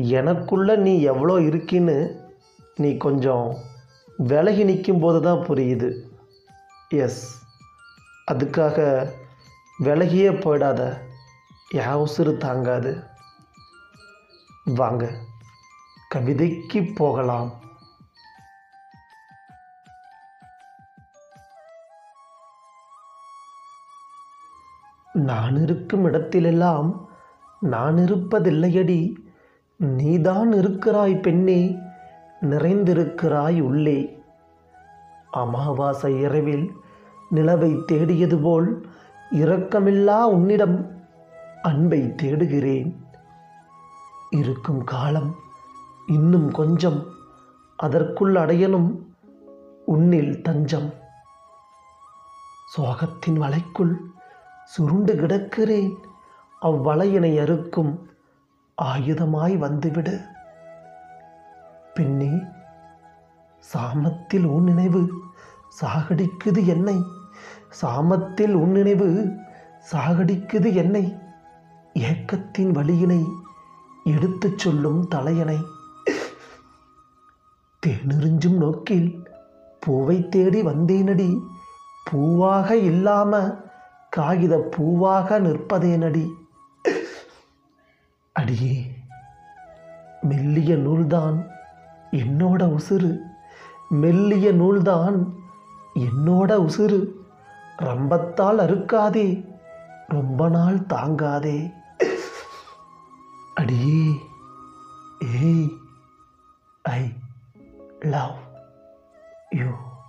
எனக்குள்ள நீ எவ்வளோ இருக்கின்னு நீ கொஞ்சம் விலகி நிற்கும் போது தான் புரியுது எஸ் அதுக்காக விலகியே போயிடாத என் உசுறு தாங்காது வாங்க கவிதைக்கு போகலாம் நான் இருக்கும் இடத்திலெல்லாம் நான் இருப்பதில்லையடி நீதான் இருக்கிறாய் பெண்ணே நிறைந்திருக்கிறாய் உள்ளே அமாவாசை இரவில் நிலவை தேடியது போல் இரக்கமில்லா உன்னிடம் அன்பை தேடுகிறேன் இருக்கும் காலம் இன்னும் கொஞ்சம் அதற்குள் அடையணும் உன்னில் தஞ்சம் சோகத்தின் வலைக்குள் சுருண்டு கிடக்கிறேன் அவ்வளையினை அறுக்கும் ஆயுதமாய் வந்துவிடு பெண்ணே சாமத்தில் உன் நினைவு சாகடிக்குது என்னை சாமத்தில் உன் நினைவு சாகடிக்குது என்னை ஏக்கத்தின் வழியினை எடுத்துச் சொல்லும் தலையணை தேனிறிஞ்சும் நோக்கில் பூவை தேடி வந்தேனடி பூவாக இல்லாம காகித பூவாக நிற்பதேனடி அடியே மெல்லிய நூல்தான் என்னோட உசுறு மெல்லிய நூல்தான் என்னோட உசுறு ரம்பத்தால் அறுக்காதே ரொம்ப நாள் தாங்காதே அடியே ஏய் ஐ லவ் யூ